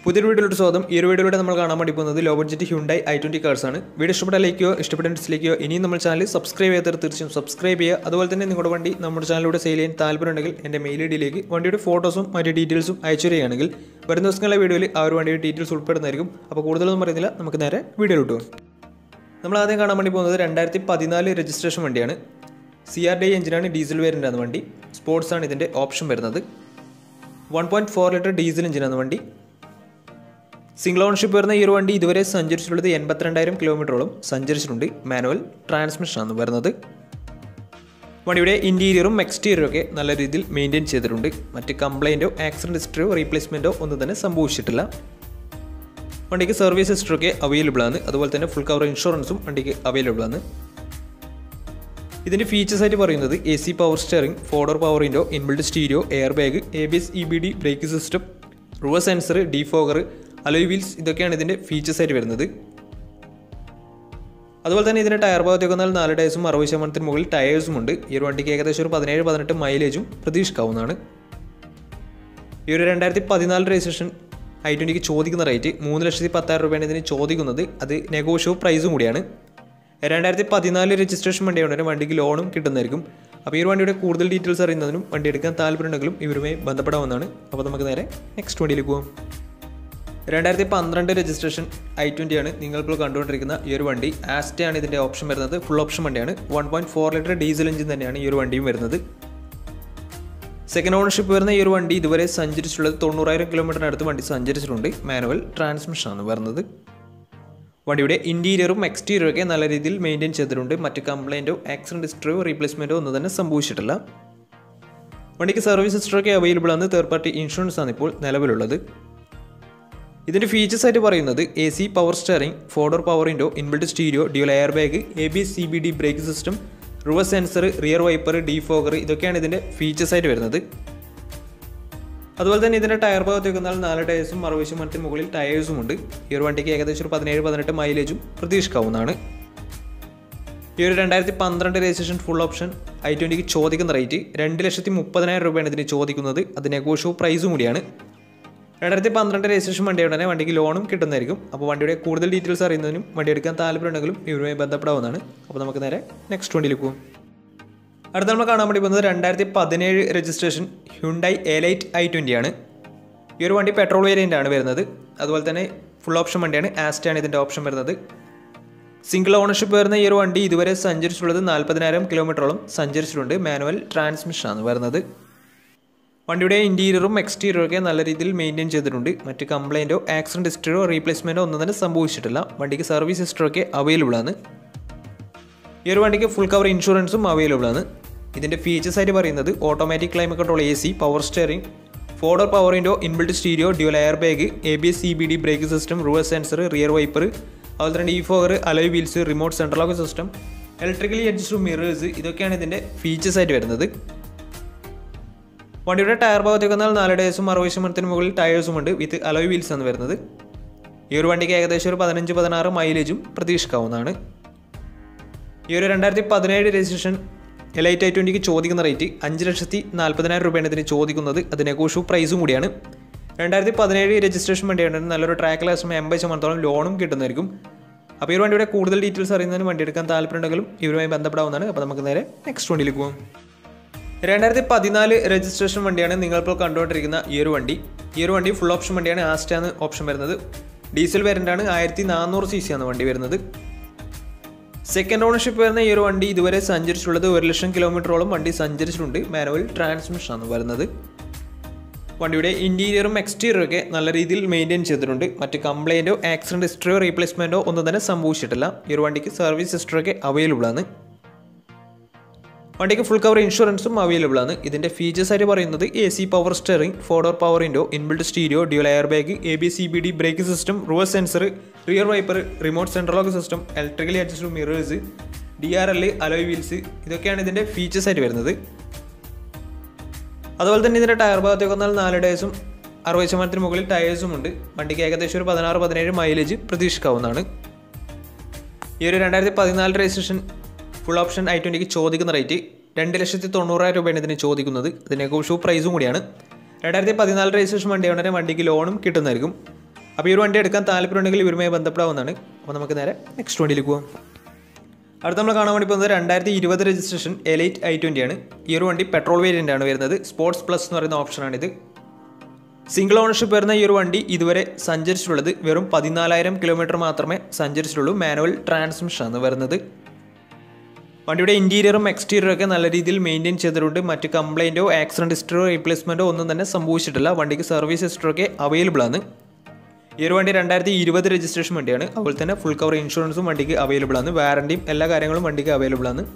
പുതിയൊരു വീഡിയോയിലോട്ട് സ്വാഗതം ഈ ഒരു വീഡിയോയിലൂടെ നമ്മൾ കാണാൻ വേണ്ടി പോകുന്നത് low budget Hyundai i twenty cars ആണ് വീഡിയോ ഇഷ്ടപ്പെട്ട ലൈക്കോ ഇഷ്ടപ്പെട്ട ഡിസ്ലൈക്കോ ഇനിയും നമ്മൾ ചാനൽ സബ്സ്ക്രൈബ് ചെയ്യാത്തവർ തീർച്ചയായും സബ്സ്ക്രൈബ് ചെയ്യുക അതുപോലെ തന്നെ നിങ്ങളുടെ വണ്ടി നമ്മുടെ ചാനലിലൂടെ സെയിൽ ചെയ്യാൻ താല്പര്യമുണ്ടെങ്കിൽ എൻ്റെ മെയിൽ ഐ ഡിയിലേക്ക് വണ്ടിയുടെ ഫോട്ടോസും മറ്റ് ഡീറ്റെയിൽസും അയച്ചു തരികയാണെങ്കിൽ വരുന്ന ദിവസങ്ങളിലെ വീഡിയോയിൽ ആ ഒരു വണ്ടിയുടെ ഡീറ്റെയിൽസ് ഉൾപ്പെടുന്നതായിരിക്കും അപ്പോൾ കൂടുതലൊന്നും പറയുന്നില്ല നമുക്ക് നേരെ വീഡിയോയിലോട്ട് പോകും നമ്മൾ ആദ്യം കാണാൻ വേണ്ടി പോകുന്നത് രണ്ടായിരത്തി പതിനാല് രജിസ്ട്രേഷൻ വണ്ടിയാണ് സി ആർ ഡി എഞ്ചിനാണ് ഡീസൽ വേരിയൻ്റാണ് വണ്ടി സ്പോർട്സ് ആണ് ഇതിൻ്റെ ഓപ്ഷൻ വരുന്നത് one point four litre diesel എഞ്ചിനാണ് വണ്ടി സിംഗിൾ ഓണർഷിപ്പ് വരുന്ന ഈ ഒരു വണ്ടി ഇതുവരെ സഞ്ചരിച്ചിട്ടുള്ളത് എൺപത്തിരണ്ടായിരം കിലോമീറ്ററോളം സഞ്ചരിച്ചിട്ടുണ്ട് മാനുവൽ ട്രാൻസ്മിഷനാണ് വരുന്നത് വണ്ടിയുടെ ഇൻറ്റീരിയറും എക്സ്റ്റീരിയറും ഒക്കെ നല്ല രീതിയിൽ മെയിൻറ്റെയിൻ ചെയ്തിട്ടുണ്ട് മറ്റ് കംപ്ലൈൻറ്റോ ആക്സിഡൻറ്റ് ഹിസ്റ്ററിയോ റീപ്ലേസ്മെൻറ്റോ ഒന്നും തന്നെ സംഭവിച്ചിട്ടില്ല വണ്ടിക്ക് സർവീസ് ഹിസ്റ്ററൊക്കെ അവൈലബിൾ ആണ് അതുപോലെ തന്നെ ഫുൾ കവർ ഇൻഷുറൻസും വണ്ടിക്ക് അവൈലബിൾ ആണ് ഇതിൻ്റെ ഫീച്ചേഴ്സ് ആയിട്ട് പറയുന്നത് A C power steering four door power window inbuilt stereo air bag A B S E B D brake system reverse sensor defogger alloy wheels ഇതൊക്കെയാണ് ഇതിൻ്റെ ഫീച്ചേഴ്സ് ആയിട്ട് വരുന്നത് അതുപോലെ തന്നെ ഇതിൻ്റെ ടയർ ഭാഗത്തേക്ക് വന്നാൽ നാല് ടയേഴ്സും അറുപത് ശതമാനത്തിന് മുകളിൽ ടയേഴ്സും ഉണ്ട് ഈ ഒരു വണ്ടിക്ക് ഏകദേശം ഒരു പതിനേഴ് പതിനെട്ട് മൈലേജും പ്രതീക്ഷിക്കാവുന്നതാണ് ഈ ഒരു രണ്ടായിരത്തി പതിനാല് രജിസ്ട്രേഷൻ ഐ ട്വൻറ്റിക്ക് ചോദിക്കുന്ന റേറ്റ് മൂന്ന് ലക്ഷത്തി പത്തായിരം രൂപയാണ് ഇതിന് ചോദിക്കുന്നത് അത് നെഗോഷ്യബിൾ പ്രൈസും കൂടിയാണ് രണ്ടായിരത്തി പതിനാല് രജിസ്ട്രേഷൻ വണ്ടിയാണ് വണ്ടിക്ക് ലോണും കിട്ടുന്നതായിരിക്കും അപ്പോൾ ഈ ഒരു വണ്ടിയുടെ കൂടുതൽ ഡീറ്റെയിൽസ് അറിയുന്നതിനും വണ്ടി എടുക്കാൻ താല്പര്യമുണ്ടെങ്കിലും ഇവരുമായി ബന്ധപ്പെടാവുന്നതാണ് അപ്പോൾ നമുക്ക് നേരെ നെക്സ്റ്റ് വണ്ടിയിലേക്ക് പോകാം രണ്ടായിരത്തി പന്ത്രണ്ട് രജിസ്ട്രേഷൻ ഐ ട്വൻ്റി ആണ് നിങ്ങളിപ്പോൾ കണ്ടുകൊണ്ടിരിക്കുന്ന ഈ ഒരു വണ്ടി ആസ്റ്റയാണ് ഇതിൻ്റെ ഓപ്ഷൻ വരുന്നത് ഫുൾ ഓപ്ഷൻ വണ്ടിയാണ് one point four litre diesel engine തന്നെയാണ് ഈ ഒരു വണ്ടിയും വരുന്നത് സെക്കൻഡ് ഓണർഷിപ്പ് വരുന്ന ഈ ഒരു വണ്ടി ഇതുവരെ സഞ്ചരിച്ചിട്ടുള്ളത് തൊണ്ണൂറായിരം കിലോമീറ്ററിനടുത്ത് വണ്ടി സഞ്ചരിച്ചിട്ടുണ്ട് മാനുവൽ ട്രാൻസ്മിഷനാണ് വരുന്നത് വണ്ടിയുടെ ഇൻറ്റീരിയറും എക്സ്റ്റീരിയറും ഒക്കെ നല്ല രീതിയിൽ മെയിൻറ്റെയിൻ ചെയ്തിട്ടുണ്ട് മറ്റ് കംപ്ലൈൻറ്റോ ആക്സിഡൻറ്റ് ഹിസ്റ്ററിയോ റീപ്ലേസ്മെൻറ്റോ ഒന്നും തന്നെ സംഭവിച്ചിട്ടില്ല വണ്ടിക്ക് സർവീസ് ഹിസ്റ്ററൊക്കെ അവൈലബിൾ ആണ് തേർഡ് പാർട്ടി ഇൻഷുറൻസ് ആണ് ഇപ്പോൾ നിലവിലുള്ളത് ഇതിൻ്റെ ഫീച്ചേഴ്സ് ആയിട്ട് പറയുന്നത് A C power steering four door power window inbuilt stereo dual air bag A B C B D brake system reverse sensor rear wiper defogger ഇതൊക്കെയാണ് ഇതിൻ്റെ ഫീച്ചേഴ്സ് ആയിട്ട് വരുന്നത് അതുപോലെ തന്നെ ഇതിൻ്റെ ടയർ ഭാഗത്തേക്ക് വന്നാൽ നാല് ടയേഴ്സും അറുപത് ശതമാനത്തിന് മുകളിൽ ടയേഴ്സും ഉണ്ട് ഈ ഒരു വണ്ടിക്ക് ഏകദേശം ഒരു പതിനേഴ് പതിനെട്ട് മൈലേജും പ്രതീക്ഷിക്കാവുന്നതാണ് ഈ ഒരു രണ്ടായിരത്തി പന്ത്രണ്ട് രജിസ്ട്രേഷൻ ഫുൾ ഓപ്ഷൻ ഐ ട്വൻറ്റിക്ക് ചോദിക്കുന്ന റേറ്റ് രണ്ട് ലക്ഷത്തി മുപ്പതിനായിരം രൂപയാണ് ഇതിന് ചോദിക്കുന്നത് അത് നെഗോഷ്യബിൾ പ്രൈസും കൂടിയാണ് രണ്ടായിരത്തി പന്ത്രണ്ട് രജിസ്ട്രേഷൻ വണ്ടിയുടെ തന്നെ വണ്ടിക്ക് ലോണും കിട്ടുന്നതായിരിക്കും അപ്പോൾ വണ്ടിയുടെ കൂടുതൽ ഡീറ്റെയിൽസ് അറിയുന്നതിനും വണ്ടി എടുക്കാൻ താല്പര്യമുണ്ടെങ്കിലും ഇവരുമായി ബന്ധപ്പെടാവുന്നതാണ് അപ്പോൾ നമുക്ക് നേരെ നെക്സ്റ്റ് വണ്ടിയിൽ പോകും അടുത്ത നമ്മൾ കാണാൻ വേണ്ടി പോകുന്നത് രണ്ടായിരത്തി പതിനേഴ് registration Hyundai elite i twenty ആണ് ഈ ഒരു വണ്ടി പെട്രോൾ വേരിയൻ്റ് ആണ് വരുന്നത് അതുപോലെ തന്നെ ഫുൾ ഓപ്ഷൻ വണ്ടിയാണ് ആസ്റ്റാണ് ഇതിൻ്റെ ഓപ്ഷൻ വരുന്നത് സിംഗിൾ ഓണർഷിപ്പ് വരുന്ന ഈ ഒരു വണ്ടി ഇതുവരെ സഞ്ചരിച്ചിട്ടുള്ളത് നാൽപ്പതിനായിരം കിലോമീറ്ററോളം സഞ്ചരിച്ചിട്ടുണ്ട് മാനുവൽ ട്രാൻസ്മിഷനാണ് വരുന്നത് വണ്ടിയുടെ ഇൻറ്റീരിയറും എക്സ്റ്റീരിയറും ഒക്കെ നല്ല രീതിയിൽ മെയിൻറ്റെയിൻ ചെയ്തിട്ടുണ്ട് മറ്റ് കംപ്ലൈൻറ്റോ ആക്സിഡൻറ്റ് ഹിസ്റ്ററിയോ റീപ്ലേസ്മെൻറ്റോ ഒന്നും തന്നെ സംഭവിച്ചിട്ടില്ല വണ്ടിക്ക് സർവീസ് ഹിസ്റ്ററൊക്കെ അവൈലബിൾ ആണ് ഈ ഒരു വണ്ടിക്ക് ഫുൾ കവർ ഇൻഷുറൻസും അവൈലബിൾ ആണ് ഇതിൻ്റെ ഫീച്ചേഴ്സ് ആയിട്ട് പറയുന്നത് automatic climate control A C power steering four door power window inbuilt stereo dual air bag A B S C B D brake system reverse sensor rear wiper അതുപോലെ തന്നെ defogger alloy wheels remote central lock system electrically adjust mirrors ഇതൊക്കെയാണ് ഇതിൻ്റെ features ആയിട്ട് വരുന്നത് വണ്ടിയുടെ tyre ഭാഗത്തേക്ക് വന്നാൽ നാല് ടയേഴ്സും അറുപത് ശതമാനത്തിന് മുകളിൽ ടയേഴ്സും ഉണ്ട് വിത്ത് അലോയ് വീൽസ് ആണ് വരുന്നത് ഈ ഒരു വണ്ടിക്ക് ഏകദേശം ഒരു പതിനഞ്ച് പതിനാറ് മൈലേജും പ്രതീക്ഷിക്കാവുന്നതാണ് ഈ ഒരു രണ്ടായിരത്തി പതിനേഴ് രജിസ്ട്രേഷൻ എലൈറ്റ് ഐ ട്വൻറ്റിക്ക് ചോദിക്കുന്ന റേറ്റ് അഞ്ച് ലക്ഷത്തി നാൽപ്പതിനായിരം രൂപയാണ് ഇതിന് ചോദിക്കുന്നത് അത് നെഗോഷ്യബിൾ പ്രൈസും കൂടിയാണ് രണ്ടായിരത്തി പതിനേഴ് രജിസ്ട്രേഷൻ വണ്ടിയാണ് നല്ലൊരു ട്രാക്ക് ലാസം എൺപത് ശതമാനത്തോളം ലോണും കിട്ടുന്നതായിരിക്കും അപ്പോൾ ഈ ഒരു വണ്ടിയുടെ കൂടുതൽ ഡീറ്റെയിൽസ് അറിയുന്നതിന് വണ്ടി എടുക്കാൻ താല്പര്യമുണ്ടെങ്കിലും ഇവരുമായി ബന്ധപ്പെടാവുന്നതാണ് അപ്പോൾ നമുക്ക് നേരെ നെക്സ്റ്റ് വണ്ടിയിലേക്ക് പോകാം രണ്ടായിരത്തി പതിനാല് രജിസ്ട്രേഷൻ വണ്ടിയാണ് നിങ്ങളിപ്പോൾ കണ്ടുകൊണ്ടിരിക്കുന്ന ഈ ഒരു വണ്ടി ഈ ഒരു വണ്ടി ഫുൾ ഓപ്ഷൻ വണ്ടിയാണ് ആസ്റ്റാണ് ഓപ്ഷൻ വരുന്നത് ഡീസൽ വേരിയൻ്റാണ് ആയിരത്തി നാനൂറ് സി സി ആണ് വണ്ടി വരുന്നത് സെക്കൻഡ് ഓണർഷിപ്പ് വരുന്ന ഈ ഒരു വണ്ടി ഇതുവരെ സഞ്ചരിച്ചിട്ടുള്ളത് ഒരു ലക്ഷം കിലോമീറ്ററോളം വണ്ടി സഞ്ചരിച്ചിട്ടുണ്ട് മാനുവൽ ട്രാൻസ്മിഷൻ ആണ് വരുന്നത് വണ്ടിയുടെ ഇൻറ്റീരിയറും എക്സ്റ്റീരിയറും ഒക്കെ നല്ല രീതിയിൽ മെയിൻറ്റെയിൻ ചെയ്തിട്ടുണ്ട് മറ്റ് കംപ്ലൈൻറ്റോ ആക്സിഡൻറ്റ് ഹിസ്റ്ററിയോ റീപ്ലേസ്മെൻറ്റോ ഒന്നും തന്നെ സംഭവിച്ചിട്ടില്ല ഈ ഒരു വണ്ടിക്ക് സർവീസ് ഹിസ്റ്ററൊക്കെ അവൈലബിൾ ആണ് വണ്ടിക്ക് ഫുൾ കവർ ഇൻഷുറൻസും അവൈലബിൾ ആണ് ഇതിൻ്റെ ഫീച്ചേഴ്സ് ആയിട്ട് പറയുന്നത് A C power steering four door power window inbuilt stereo dual air bag A B C B D brake system reverse sensor rear wiper remote central lock system electrically adjust mirrors D R L alloy wheels ഇതൊക്കെയാണ് ഇതിൻ്റെ features ആയിട്ട് വരുന്നത് അതുപോലെ തന്നെ ഇതിൻ്റെ tyre ഭാഗത്തേക്ക് വന്നാൽ നാല് ടയേഴ്സും അറുപത് ശതമാനത്തിന് മുകളിൽ ടയേഴ്സും ഉണ്ട് വണ്ടിക്ക് ഏകദേശം ഒരു പതിനാറ് പതിനേഴ് മൈലേജ് പ്രതീക്ഷിക്കാവുന്നതാണ് ഈ ഒരു രണ്ടായിരത്തി പതിനാല് രജിസ്ട്രേഷൻ ഫുൾ ഓപ്ഷൻ ഐ ട്വൻറ്റിക്ക് ചോദിക്കുന്ന റേറ്റ് രണ്ട് ലക്ഷത്തി തൊണ്ണൂറായിരം രൂപയാണ് ഇതിന് ചോദിക്കുന്നത് ഇത് നെഗോഷ്യബിൾ പ്രൈസും കൂടിയാണ് രണ്ടായിരത്തി പതിനാല് രജിസ്ട്രേഷൻ വണ്ടിയാണെങ്കിൽ വണ്ടിക്ക് ലോണും കിട്ടുന്നതായിരിക്കും അപ്പോൾ ഈ ഒരു വണ്ടി എടുക്കാൻ താല്പര്യമുണ്ടെങ്കിൽ ഇവരുമായി ബന്ധപ്പെടാവുന്നതാണ് അപ്പോൾ നമുക്ക് നേരെ നെക്സ്റ്റ് വണ്ടിയിലേക്ക് പോകാം അടുത്ത നമ്മൾ കാണാൻ വേണ്ടി പോകുന്നത് രണ്ടായിരത്തി ഇരുപത് രജിസ്ട്രേഷൻ എലൈറ്റ് ഐ ട്വൻ്റി ആണ് ഈ ഒരു വണ്ടി പെട്രോൾ വേരിയൻ്റ് ആണ് വരുന്നത് സ്പോർട്സ് പ്ലസ് എന്ന് പറയുന്ന ഓപ്ഷനാണിത് സിംഗിൾ ഓണർഷിപ്പ് വരുന്ന ഈ ഒരു വണ്ടി ഇതുവരെ സഞ്ചരിച്ചിട്ടുള്ളത് വെറും പതിനാലായിരം കിലോമീറ്റർ മാത്രമേ സഞ്ചരിച്ചിട്ടുള്ളൂ മാനുവൽ ട്രാൻസ്മിഷൻ ആണ് വരുന്നത് വണ്ടിയുടെ ഇൻറ്റീരിയറും എക്സ്റ്റീരിയറും ഒക്കെ നല്ല രീതിയിൽ മെയിൻറ്റെയിൻ ചെയ്തിട്ടുണ്ട് മറ്റ് കംപ്ലൈൻറ്റോ ആക്സിഡൻറ്റ് ഹിസ്റ്ററോ റീപ്ലേസ്മെൻറ്റോ ഒന്നും തന്നെ സംഭവിച്ചിട്ടില്ല വണ്ടിക്ക് സർവീസ് ഹിസ്റ്ററൊക്കെ അവൈലബിൾ ആണ് ഈ ഒരു വണ്ടി രണ്ടായിരത്തി ഇരുപത് രജിസ്ട്രേഷൻ വണ്ടിയാണ് അതുപോലെ തന്നെ ഫുൾ കവർ ഇൻഷുറൻസും വണ്ടിക്ക് അവൈലബിൾ ആണ് വാറണ്ടിയും എല്ലാ കാര്യങ്ങളും വണ്ടിക്ക് അവൈലബിൾ ആണ്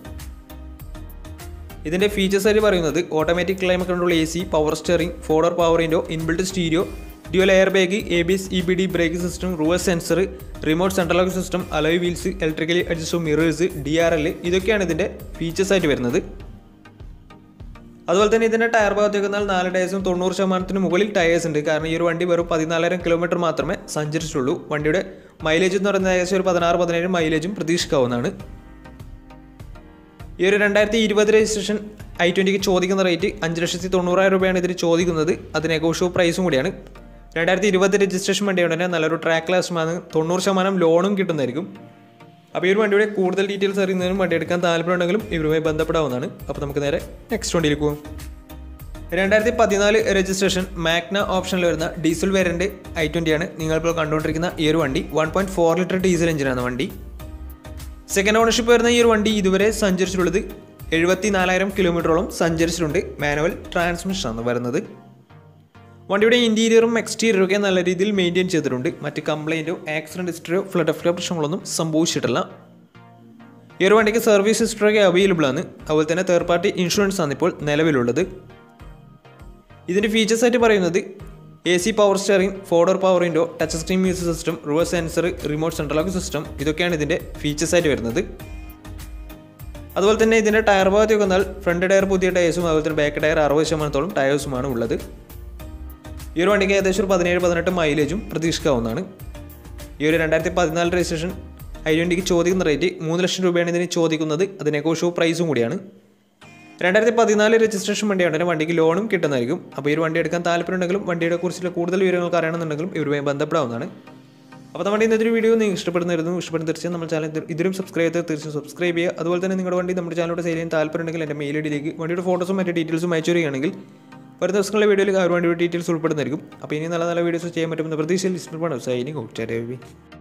ഇതിൻ്റെ ഫീച്ചേഴ്സ് ആയിട്ട് പറയുന്നത് automatic climate control A C power steering four door power window inbuilt stereo dual air bag A B S E B D brake system reverse sensor remote central lock system alloy wheels electrically adjust mirrors D R L ഇതൊക്കെയാണ് ഇതിൻ്റെ features ആയിട്ട് വരുന്നത് അതുപോലെ തന്നെ ഇതിൻ്റെ tyre ഭാഗത്തേക്ക് വന്നാൽ നാല് ടയേഴ്സും തൊണ്ണൂറ് ശതമാനത്തിന് മുകളിൽ ടയേഴ്സ് ഉണ്ട് കാരണം ഈ ഒരു വണ്ടി വെറും പതിനാലായിരം കിലോമീറ്റർ മാത്രമേ സഞ്ചരിച്ചിട്ടുള്ളൂ വണ്ടിയുടെ മൈലേജ് എന്ന് പറയുന്നത് ഏകദേശം ഒരു പതിനാറ് പതിനേഴ് മൈലേജും പ്രതീക്ഷിക്കാവുന്നതാണ് ഈ ഒരു രണ്ടായിരത്തി ഇരുപത് രജിസ്ട്രേഷൻ ഐ ട്വൻറ്റിക്ക് ചോദിക്കുന്ന റേറ്റ് അഞ്ച് ലക്ഷത്തി തൊണ്ണൂറായിരം രൂപയാണ് ഇതിന് ചോദിക്കുന്നത് അത് നെഗോഷ്യോ പ്രൈസും കൂടിയാണ് രണ്ടായിരത്തി ഇരുപത് രജിസ്ട്രേഷൻ വണ്ടിയാണ് തന്നെ നല്ലൊരു ട്രാക്ക് ലാസ്റ്റുമാണ് തൊണ്ണൂറ് ശതമാനം ലോണും കിട്ടുന്നതായിരിക്കും അപ്പോൾ ഈ ഒരു വണ്ടിയുടെ കൂടുതൽ ഡീറ്റെയിൽസ് അറിയുന്നതിനും വണ്ടി എടുക്കാൻ താല്പര്യമുണ്ടെങ്കിലും ഇവരുമായി ബന്ധപ്പെടാവുന്നതാണ് അപ്പോൾ നമുക്ക് നേരെ നെക്സ്റ്റ് വണ്ടിയിലേക്ക് പോകാം രണ്ടായിരത്തി പതിനാല് രജിസ്ട്രേഷൻ മാഗ്ന ഓപ്ഷനിൽ വരുന്ന ഡീസൽ വേരിയൻ്റ് ഐ ട്വൻ്റിയാണ് നിങ്ങളിപ്പോൾ കണ്ടുകൊണ്ടിരിക്കുന്ന ഈ ഒരു വണ്ടി one point four litre diesel എഞ്ചിനാണ് വണ്ടി സെക്കൻഡ് ഓണർഷിപ്പ് വരുന്ന ഈ ഒരു വണ്ടി ഇതുവരെ സഞ്ചരിച്ചിട്ടുള്ളത് എഴുപത്തി നാലായിരം കിലോമീറ്ററോളം സഞ്ചരിച്ചിട്ടുണ്ട് മാനുവൽ ട്രാൻസ്മിഷനാണ് വരുന്നത് വണ്ടിയുടെ ഇൻറ്റീരിയറും എക്സ്റ്റീരിയറും ഒക്കെ നല്ല രീതിയിൽ മെയിൻറ്റെയിൻ ചെയ്തിട്ടുണ്ട് മറ്റ് കംപ്ലൈൻറ്റോ ആക്സിഡൻറ്റ് ഹിസ്റ്ററിയോ ഫ്ലഡ് ഓഫ് പ്രശ്നങ്ങളൊന്നും സംഭവിച്ചിട്ടില്ല ഈ ഒരു വണ്ടിക്ക് സർവീസ് ഹിസ്റ്ററൊക്കെ അവൈലബിൾ ആണ് അതുപോലെ തന്നെ തേർഡ് പാർട്ടി ഇൻഷുറൻസ് ആണ് ഇപ്പോൾ നിലവിലുള്ളത് ഇതിൻ്റെ ഫീച്ചേഴ്സ് ആയിട്ട് പറയുന്നത് A C power steering four door power window touch screen music system reverse sensor remote central lock system ഇതൊക്കെയാണ് ഇതിൻ്റെ ഫീച്ചേഴ്സ് ആയിട്ട് വരുന്നത് അതുപോലെ തന്നെ ഇതിൻ്റെ ടയർ ഭാഗത്തേക്ക് വന്നാൽ ഫ്രണ്ട് ടയർ പുതിയ ടയേഴ്സും അതുപോലെ തന്നെ ബാക്ക് ടയർ അറുപത് ശതമാനത്തോളം ടയേഴ്സുമാണ് ഉള്ളത് ഈ ഒരു വണ്ടിക്ക് ഏകദേശം ഒരു പതിനേഴ് പതിനെട്ട് മൈലേജും പ്രതീക്ഷിക്കാവുന്നതാണ് ഈ ഒരു രണ്ടായിരത്തി പതിനാല് രജിസ്ട്രേഷൻ ഐ ട്വൻറ്റിക്ക് ചോദിക്കുന്ന റേറ്റ് മൂന്ന് ലക്ഷം രൂപയാണ് ഇതിന് ചോദിക്കുന്നത് അത് നെഗോഷ്യോ പ്രൈസും കൂടിയാണ് രണ്ടായിരത്തി പതിനാല് രജിസ്ട്രേഷൻ വണ്ടിയാണ് തന്നെ വണ്ടിക്ക് ലോണും കിട്ടുന്നതായിരിക്കും അപ്പോൾ ഈ ഒരു വണ്ടി എടുക്കാൻ താല്പര്യമുണ്ടെങ്കിലും വണ്ടിയുടെ കുറിച്ചുള്ള കൂടുതൽ വിവരങ്ങൾക്ക് അറിയണമെന്നുണ്ടെങ്കിലും ഇവരുമായി ബന്ധപ്പെടാവുന്നതാണ് അപ്പോൾ നമ്മുടെ ഇന്നത്തെ വീഡിയോ നിങ്ങൾ ഇഷ്ടപ്പെടുന്നതായിരുന്നു ഇഷ്ടപ്പെടുന്ന തീർച്ചയായും നമ്മൾ ചാനൽ ഇതിലും സബ്സ്ക്രൈബ് ചെയ്ത് തീർച്ചയായും സബ്സ്ക്രൈബ് ചെയ്യുക അതുപോലെ തന്നെ നിങ്ങളുടെ വണ്ടി നമ്മുടെ ചാനലോട് സെയിൽ ചെയ്യാൻ താല്പര്യമുണ്ടെങ്കിൽ എൻ്റെ മെയിൽ ഐഡിയിലേക്ക് വണ്ടിയുടെ ഫോട്ടോസും മറ്റു ഡീറ്റെയിൽസും അയച്ചു തരികയാണെങ്കിൽ വരുന്ന ദിവസങ്ങളിലെ വീഡിയോയിൽ ആ ഒരു വണ്ടിയുടെ ഡീറ്റെയിൽസ് ഉൾപ്പെടുന്നതായിരിക്കും അപ്പോൾ ഇനി നല്ല നല്ല വീഡിയോസ് ചെയ്യാൻ പറ്റുമെന്ന പ്രതീക്ഷയിൽ ഇഷ്ടപ്പെടുന്നു സൈനിങ് ഔട്ട്